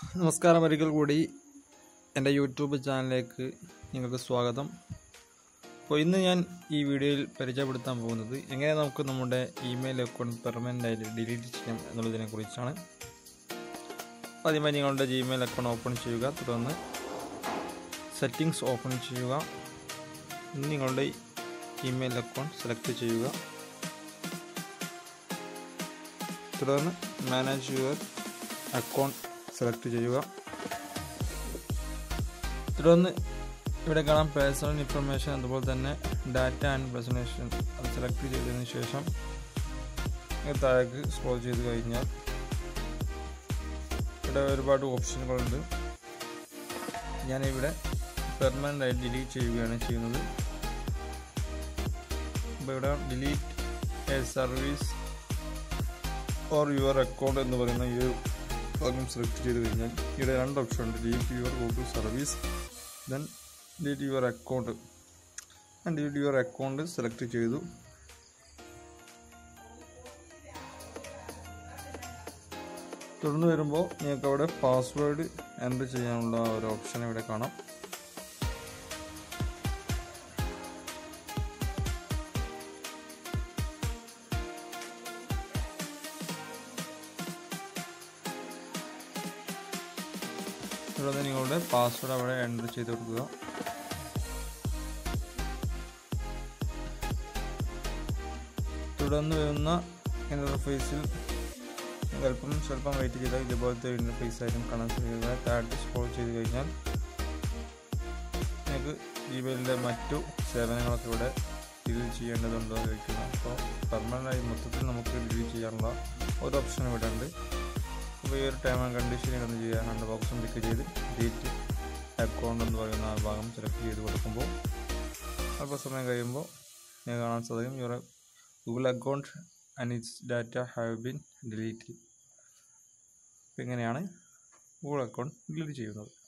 നമസ്കാരം ഒരിക്കൽ കൂടി എൻ്റെ യൂട്യൂബ് ചാനലിലേക്ക് നിങ്ങൾക്ക് സ്വാഗതം അപ്പോൾ ഇന്ന് ഞാൻ ഈ വീഡിയോയിൽ പരിചയപ്പെടുത്താൻ പോകുന്നത് എങ്ങനെ നമുക്ക് നമ്മുടെ ഇമെയിൽ അക്കൗണ്ട് പെർമനൻ്റ് ആയിട്ട് ഡിലീറ്റ് ചെയ്യാം എന്നുള്ളതിനെ കുറിച്ചാണ് ആദ്യമായി നിങ്ങളുടെ ജിമെയിൽ അക്കൗണ്ട് ഓപ്പൺ ചെയ്യുക തുടർന്ന് സെറ്റിങ്സ് ഓപ്പൺ ചെയ്യുക ഇനി നിങ്ങളുടെ ഇമെയിൽ അക്കൗണ്ട് സെലക്ട് ചെയ്യുക തുടർന്ന് മാനേജ് യുവർ അക്കൗണ്ട് സെലക്ട് ചെയ്യുക തുടർന്ന് ഇവിടെ കാണാം പേഴ്സണൽ ഇൻഫർമേഷൻ അതുപോലെ തന്നെ ഡാറ്റ ആൻഡ് പ്രസൻറ്റേഷൻ അത് സെലക്ട് ചെയ്തതിന് ശേഷം ഇങ്ങ് താഴേക്ക് സ്ക്രോൾ ചെയ്ത് കഴിഞ്ഞാൽ ഇവിടെ ഒരുപാട് ഓപ്ഷനുകളുണ്ട് ഞാനിവിടെ പെർമനൻ്റ് ആയി ഡിലീറ്റ് ചെയ്യുകയാണ് ചെയ്യുന്നത് അപ്പോൾ ഇവിടെ delete a service or your account എന്ന് പറയുന്ന ഈ ഒരു ഭാഗം സെലക്ട് ചെയ്ത് കഴിഞ്ഞാൽ ഇവിടെ രണ്ട് ഓപ്ഷൻ ഉണ്ട് delete your Google service then delete your account ഞാൻ ഡിലീറ്റ് യുവർ അക്കൗണ്ട് സെലക്ട് ചെയ്തു തുടർന്ന് വരുമ്പോൾ നിങ്ങൾക്ക് അവിടെ പാസ്വേഡ് എൻ്റർ ചെയ്യാനുള്ള ഒരു ഓപ്ഷൻ ഇവിടെ കാണാം തുടർന്ന് നിങ്ങളുടെ പാസ്വേഡ് അവിടെ എൻ്റർ ചെയ്ത് കൊടുക്കുക തുടർന്ന് വരുന്ന ഇൻ്റർഫേസിൽ അല്പം സ്വല്പം വെയിറ്റ് ചെയ്താൽ ഇതുപോലത്തെ ഇൻ്റർഫേസ് ആയിരിക്കും കാണാൻ സാധിക്കുക താഴത്ത് സ്ക്രോൾ ചെയ്ത് കഴിഞ്ഞാൽ നിങ്ങൾക്ക് ജിമെയിലിൻ്റെ മറ്റു സേവനങ്ങളൊക്കെ ഇവിടെ ഡിലീറ്റ് ചെയ്യേണ്ടതുണ്ടോ ചോദിക്കുന്നു അപ്പോൾ പെർമനൻ്റായി മൊത്തത്തിൽ നമുക്ക് ഡിലീറ്റ് ചെയ്യാനുള്ള ഒരു ഓപ്ഷൻ ഇവിടെ ഉണ്ട് അപ്പോൾ ഈ ഒരു ടൈം ആൻഡ് കണ്ടീഷൻ ഒന്ന് ചെയ്യുക രണ്ട് ബോക്സും ക്ലിക്ക് ചെയ്ത് ഡിലീറ്റ് അക്കൗണ്ട് എന്ന് പറയുന്ന ആ ഭാഗം സെലക്ട് ചെയ്ത് കൊടുക്കുമ്പോൾ അല്പസമയം കഴിയുമ്പോൾ നിങ്ങൾക്ക് കാണാൻ സാധിക്കും your Google account and its data have been delete അപ്പോൾ ഇങ്ങനെയാണ് ഗൂഗിൾ അക്കൗണ്ട് ഡിലീറ്റ് ചെയ്യുന്നത്